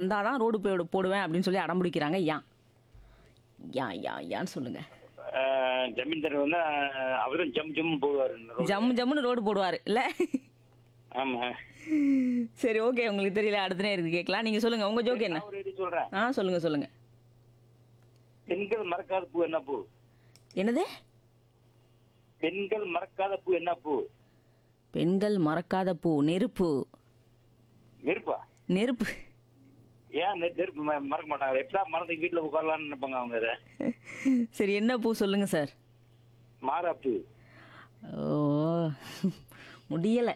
வந்தாதான் ரோடு போடு போடுவேன் அப்படின்னு சொல்லி அடம் பிடிக்கிறாங்க ஏன் ஏன் ஏன் ஏன்னு சொல்லுங்க ஆஹ் ஜமீன்தார் வந்து ஆஹ் அவரும் ஜம் ஜம் போவார் ஜம்மு ஜம்முன்னு ரோடு போடுவார் இல்ல ஆமா சரி ஓகே உங்களுக்கு தெரியல அடுத்த நேரம் கேட்கலாம் நீங்க சொல்லுங்க உங்க ஜோக் என்ன நான் ஒரு இது சொல்றேன் ஆ சொல்லுங்க சொல்லுங்க பெண்கள் மறக்காத பூ என்ன பூ என்னது பெண்கள் மறக்காத பூ என்ன பூ பெண்கள் மறக்காத பூ நெருப்பு நெருப்பா நெருப்பு ஏன் நெ- நெருப்பு ம- மறக்க மாட்டாங்க எப்படா மறந்து வீட்டுல உட்காரலாம்னு நினைப்பாங்க அவங்க இதை சரி என்ன பூ சொல்லுங்க சார் மாறாப்பு ஓ முடியல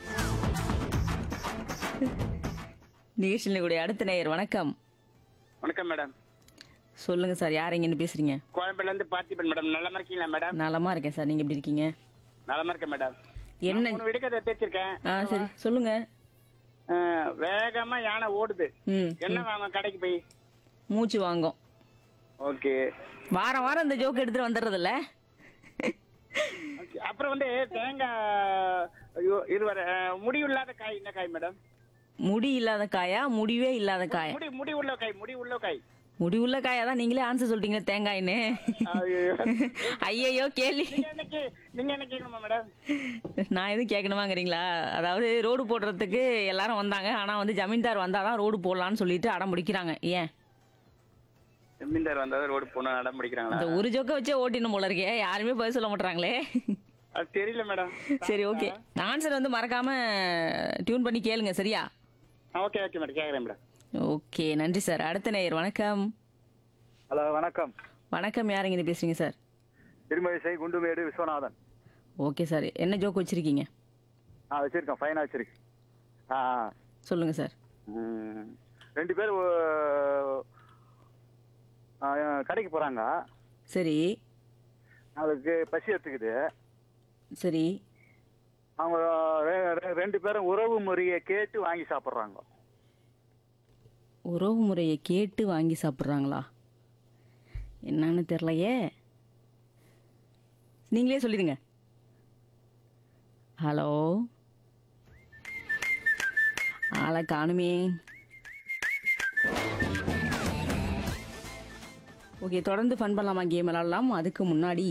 நிகழ்ச்சியில் கூடிய அடுத்த நேயர் வணக்கம் வணக்கம் மேடம் சொல்லுங்க சார் யார் எங்கன்னு பேசுறீங்க கோயம்பேடுல இருந்து பார்த்திபன் மேடம் நல்லமா இருக்கீங்களா மேடம் நலமா இருக்கேன் சார் நீங்க எப்படி இருக்கீங்க நலமா இருக்கேன் மேடம் என்ன மூணு விடுக்கதை பேசிருக்கேன் ஆ சரி சொல்லுங்க அஹ், வேகமா யானை ஓடுது ம் என்ன வாங்க கடைக்கு போய் மூச்சு வாங்கும் ஓகே வாரம் வாரம் இந்த ஜோக் எடுத்துட்டு வந்துடுறதில்ல அப்புறம் வந்து தேங்காய் ஐயோ இருவர முடி இல்லாத காய் என்ன காய் மேடம் முடி இல்லாத காயா முடிவே இல்லாத காயா முடி முடி உள்ள காய் முடி உள்ள காய் முடி உள்ள காயா தான் நீங்களே ஆன்சர் சொல்லிட்டீங்க தேங்காய்னு ஐயையோ. ஐயையோ கேள்வி நீங்க என்ன கே- நீங்க என்ன கேட்கணுமா மேடம் நான் எதுவும் கேட்கணுமாங்கிறீங்களா அதாவது ரோடு போடுறதுக்கு எல்லாரும் வந்தாங்க ஆனா வந்து ஜமீன்தார் வந்தாதான் ரோடு போடலாம்னு சொல்லிட்டு அடம் பிடிக்கிறாங்க ஏன் ஜமீன்தார் வந்தாதான் ரோடு போன அடம் பிடிக்கிறாங்களா இந்த ஒரு ஜோக்க வச்சே ஓட்டின்னு போல இருக்கே யாருமே பதில் சொல்ல மாட்டாங்களே அது தெரியல மேடம் சரி ஓகே ஆன்சர் வந்து மறக்காம டியூன் பண்ணி கேளுங்க சரியா ஓகே ஓகே மேடம் கேட்குறேன் மேடம் ஓகே நன்றி சார் அடுத்த நேயர் வணக்கம் ஹலோ வணக்கம் வணக்கம் யாருங்க இது பேசுறீங்க sir Thirumazhisai Kundumedu Viswanathan okay sir என்ன ஜோக் வச்சிருக்கீங்க ஆ வச்சிருக்கேன் ஃபைனாக வச்சிருக்கேன் ஆ ஆ. சொல்லுங்க சார் ம். ரெண்டு பேர் கடைக்கு போகிறாங்க சரி அதுக்கு பசி எடுத்துக்குது சரி அவங்க ரெ- ரெ- ரெண்டு பேரும் உறவு முறையை கேட்டு வாங்கி சாப்பிட்றாங்க உறவு முறையை கேட்டு வாங்கி சாப்பிட்றாங்களா என்னன்னு தெரிலையே நீங்களே சொல்லிடுங்க ஹலோ ஆளை காணுமே ஓகே தொடர்ந்து ஃபன் பண்ணலாமா கேம் விளாடலாம் அதுக்கு முன்னாடி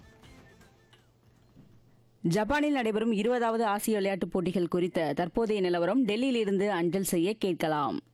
ஜப்பானில் நடைபெறும் இருபதாவது ஆசிய விளையாட்டுப் போட்டிகள் குறித்த தற்போதைய நிலவரம் டெல்லியிலிருந்து அஞ்சல் செய்ய கேட்கலாம்